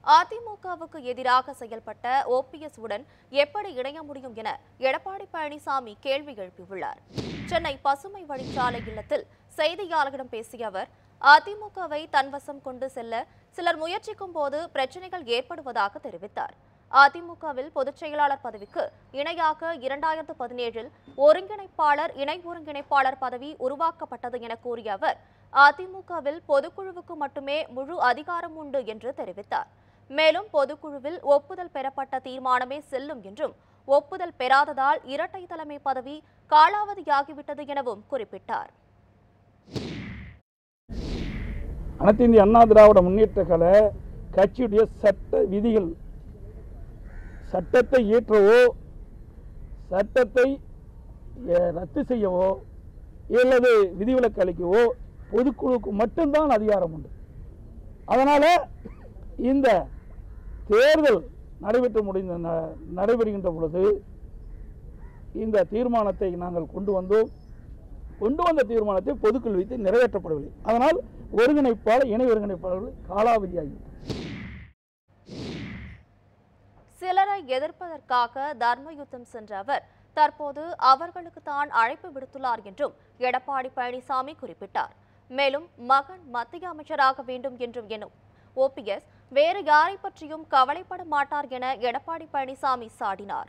அதிமுகவுக்கு எதிராக செயல்பட்ட ஓபிஎஸ் உடன் எப்படி இணைய முடியும் என எடப்பாடி பழனிசாமி கேள்வி எழுப்பியுள்ளார் சென்னை பசுமை வழிச்சாலை இல்லத்தில் செய்தியாளர்களிடம் பேசிய அவர் அதிமுகவை தன்வசம் கொண்டு செல்ல சிலர் முயற்சிக்கும் போது பிரச்சனைகள் ஏற்படுவதாக தெரிவித்தார் அதிமுகவில் பொதுச் செயலாளர் பதவிக்கு இணையாக இரண்டாயிரத்து பதினேழில் ஒருங்கிணைப்பாளர் இணை ஒருங்கிணைப்பாளர் பதவி உருவாக்கப்பட்டது என கூறிய அவர் அதிமுகவில் பொதுக்குழுவுக்கு மட்டுமே முழு அதிகாரம் உண்டு என்று தெரிவித்தார் மேலும் பொதுக்குழுவில் ஒப்புதல் பெறப்பட்ட தீர்மானமே செல்லும் என்றும் ஒப்புதல் பெறாததால் இரட்டை தலைமை பதவி காலாவதியாகிவிட்டது எனவும் குறிப்பிட்டார் அனைத்து இந்திய அண்ணா திராவிட முன்னேற்ற கழக கட்சியுடைய சட்ட விதிகள் சட்டத்தை இயற்றவோ சட்டத்தை அஹ், ரத்து செய்யவோ அல்லது விதிவிலக்கு அளிக்கவோ பொதுக்குழுவுக்கு மட்டும்தான் அதிகாரம் உண்டு அதனால இந்த தேர்தல் நடைபெற்று முடிந்த ந- நடைபெறுகின்ற பொழுது இந்த தீர்மானத்தை நாங்கள் கொண்டு வந்தோம் கொண்டு வந்த தீர்மானத்தை பொதுக்குழு வைத்து நிறைவேற்றப்படவில்லை அதனால் ஒருங்கிணைப்பாளர் இணை ஒருங்கிணைப்பாளர்கள் காலாவதியாகிவிட்டது சிலரை எதிர்ப்பதற்காக தர்ம யுத்தம் சென்ற அவர் தற்போது அவர்களுக்கு தான் அழைப்பு விடுத்துள்ளார் என்றும் எடப்பாடி பழனிசாமி குறிப்பிட்டார் மேலும் மகன் மத்திய அமைச்சராக வேண்டும் என்றும் எனும் ஓபிஎஸ் வேறு யாரை பற்றியும் கவலைப்பட மாட்டார் என எடப்பாடி பழனிசாமி சாடினார்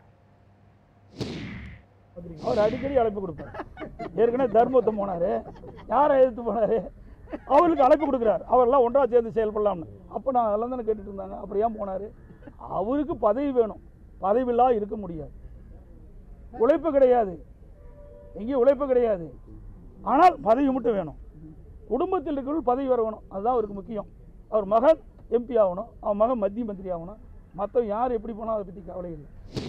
அவர் அடிக்கடி அழைப்பு கொடுப்பார் ஏற்கனவே தர்மபுத்தம் போனாரு யாரை எதிர்த்து போனாரு அவருக்கு அழைப்பு கொடுக்குறார் அவரெல்லாம் ஒன்றா சேர்ந்து செயல்படலாம்னு அப்போ நான் அதெல்லாம் தானே கேட்டுட்டு இருந்தாங்க அப்புறம் ஏன் போனார் அவருக்கு பதவி வேணும் பதவியில்லா இருக்க முடியாது உழைப்பு கிடையாது எங்கேயும் உழைப்பு கிடையாது ஆனால் பதவி மட்டும் வேணும் குடும்பத்தில் இருக்கிறவர்கள் பதவி வர வேணும் அதுதான் அவருக்கு முக்கியம் அவர் மகன் எம்பி ஆகணும் அவன் மகன் மத்திய மந்திரி ஆகணும் மற்ற யார் எப்படி போனால் அதை பற்றி கவலை இல்லை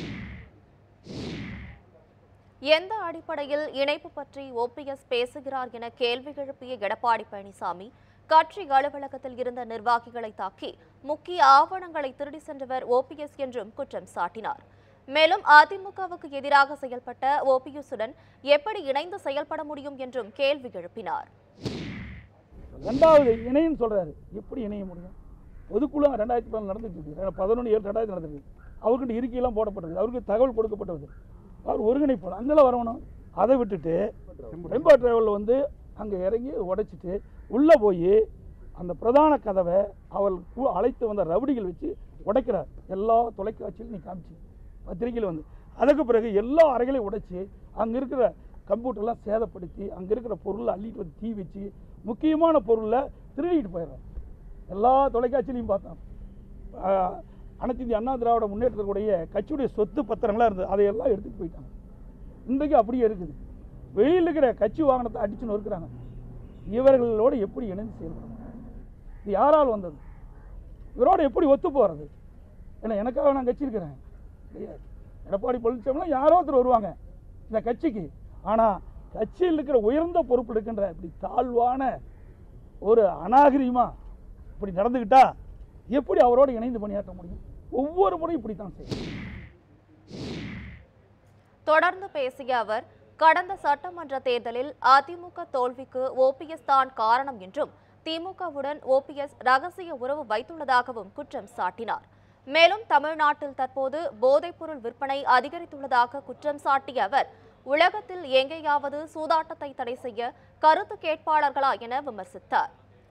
எந்த அடிப்படையில் இணைப்பு பற்றி ஓபிஎஸ் பேசுகிறார் என கேள்வி எழுப்பிய எடப்பாடி பழனிசாமி கட்சி அலுவலகத்தில் இருந்த நிர்வாகிகளை தாக்கி முக்கிய ஆவணங்களை திருடி சென்றவர் ஓபிஎஸ் என்றும் குற்றம் சாட்டினார் மேலும் அதிமுகவுக்கு எதிராக செயல்பட்ட ஓபிஎஸ்ஸுடன் எப்படி இணைந்து செயல்பட முடியும் என்றும் கேள்வி எழுப்பினார் ரெண்டாவது இணைன்னு சொல்றாரு எப்படி இணைய முடியும் பொதுக்குழு ரெண்டாயிரத்தி பதினாலு நடந்துட்டு இருக்கு பதினொன்று ஏழு ரெண்டாயிரத்தி நடந்துருக்கு அவர்கிட்ட இருக்கையெல்லாம் போடப்பட்டது அவருக்கு தகவல் கொடுக்கப்பட்டது அவர் ஒருங்கிணைப்பாளர் அங்கெல்லாம் வரணும் அதை விட்டுட்டு ரெம்பா டிராவலில் வந்து அங்கே இறங்கி உடைச்சிட்டு உள்ளே போய் அந்த பிரதான கதவை அவள் கு- அழைத்து வந்த ரவுடிகள் வச்சு உடைக்கிறார் எல்லா தொலைக்காட்சியிலும் நீ காமிச்சு பத்திரிகையில் வந்து அதுக்கு பிறகு எல்லா அறைகளையும் உடைச்சி அங்கே இருக்கிற கம்ப்யூட்டர்லாம் சேதப்படுத்தி அங்கே இருக்கிற பொருளை அள்ளிட்டு வந்து தீ வச்சு முக்கியமான பொருளை திருடிட்டு போயிடுறான் எல்லா தொலைக்காட்சியிலையும் பார்த்தோம் ஆஹ், அனைத்து இந்திய அண்ணா திராவிட முன்னேற்றத்துடைய கட்சியுடைய சொத்து பத்திரங்களாக இருந்தது அதையெல்லாம் எடுத்துட்டு போயிட்டாங்க இன்றைக்கு அப்படியே இருக்குது வெளியில் இருக்கிற கட்சி வாகனத்தை அடிச்சு நொறுக்கிறாங்க இவர்களோடு எப்படி இணைந்து செயல்படும் இது யாரால் வந்தது இவரோட எப்படி ஒத்து போகிறது ஏன்னா எனக்காக நான் கட்சி இருக்கிறேன் கிடையாது எடப்பாடி பழனிசாமிலாம் யாரோ ஒருத்தர் வருவாங்க இந்த கட்சிக்கு ஆனால் கட்சியில் இருக்கிற உயர்ந்த பொறுப்பு இருக்கின்ற இப்படி தாழ்வான ஒரு அநாகரிகமா இப்படி நடந்துக்கிட்டா எப்படி அவரோடு இணைந்து பணியாற்ற முடியும் ஒவ்வொரு முறையும் இப்படி தான் செய்யும் தொடர்ந்து பேசிய அவர் கடந்த சட்டமன்ற தேர்தலில் அதிமுக தோல்விக்கு ஓபிஎஸ் தான் காரணம் என்றும் திமுகவுடன் ஓபிஎஸ் ரகசிய உறவு வைத்துள்ளதாகவும் குற்றம் சாட்டினார் மேலும் தமிழ்நாட்டில் தற்போது போதைப்பொருள் விற்பனை அதிகரித்துள்ளதாக குற்றம் சாட்டிய அவர் உலகத்தில் எங்கேயாவது சூதாட்டத்தை தடை செய்ய கருத்து கேட்பாளர்களா என விமர்சித்தார்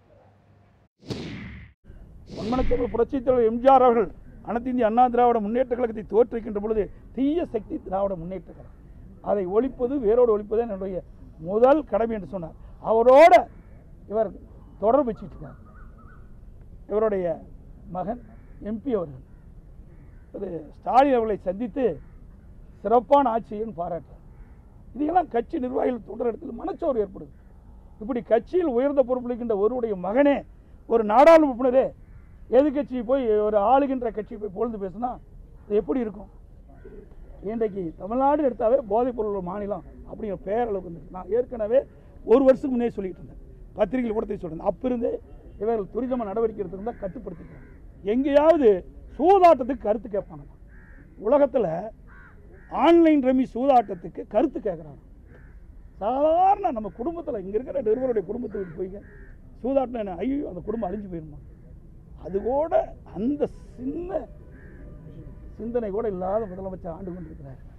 பொன்மனச்செல்வ புரட்சித் தலைவர் எம்ஜிஆர் அவர்கள் அனைத்து இந்திய அண்ணா திராவிட முன்னேற்ற கழகத்தை தோற்றுவிக்கின்ற பொழுது தீய சக்தி திராவிட முன்னேற்ற கழகம் அதை ஒழிப்பது வேரோடு ஒழிப்பது என்னுடைய முதல் கடமை என்று சொன்னார் அவரோட இவர் தொடர்பு வச்சுட்டு இருக்கார் இவருடைய மகன் எம்பி அவர்கள் திரு ஸ்டாலின் அவர்களை சந்தித்து சிறப்பான ஆட்சின்னு பாராட்டார் இதையெல்லாம் கட்சி நிர்வாகிகள் தொடர் இடத்தில் மனச்சோர்வு ஏற்படுது இப்படி கட்சியில் உயர்ந்த பொறுப்பில் இருக்கின்ற ஒருவருடைய மகனே ஒரு நாடாளுமன்ற உறுப்பினரே எதிர்கட்சி போய் ஒரு ஆளுகின்ற கட்சி போய் பொழுது பேசுனா அது எப்படி இருக்கும் இன்றைக்கு தமிழ்நாடு எடுத்தாவே போதைப் பொருள் ஒரு மாநிலம் அப்படிங்கிற பேரளவுக்கு வந்து நான் ஏற்கனவே ஒரு வருஷத்துக்கு முன்னே சொல்லிட்டு இருந்தேன் பத்திரிகையில் கூட சொல்லியிருந்தேன் அப்பிருந்து இவர்கள் துரிதமாக நடவடிக்கை எடுத்திருந்தால் கட்டுப்படுத்திக்கலாம் எங்கேயாவது சூதாட்டத்துக்கு கருத்து கேட்பாங்க உலகத்தில் ஆன்லைன் ரம்மி சூதாட்டத்துக்கு கருத்து கேட்குறாங்க சாதாரண நம்ம குடும்பத்தில் இங்கே இருக்கிற நிறுவனுடைய குடும்பத்துக்கு போய்ங்க சூதாட்டம் என்ன ஐயோ அந்த குடும்பம் அழிஞ்சு போயிருமா அது கூட அந்த சிந்தனை கூட இல்லாத முதலமைச்சர் ஆண்டு கொண்டிருக்கிறார்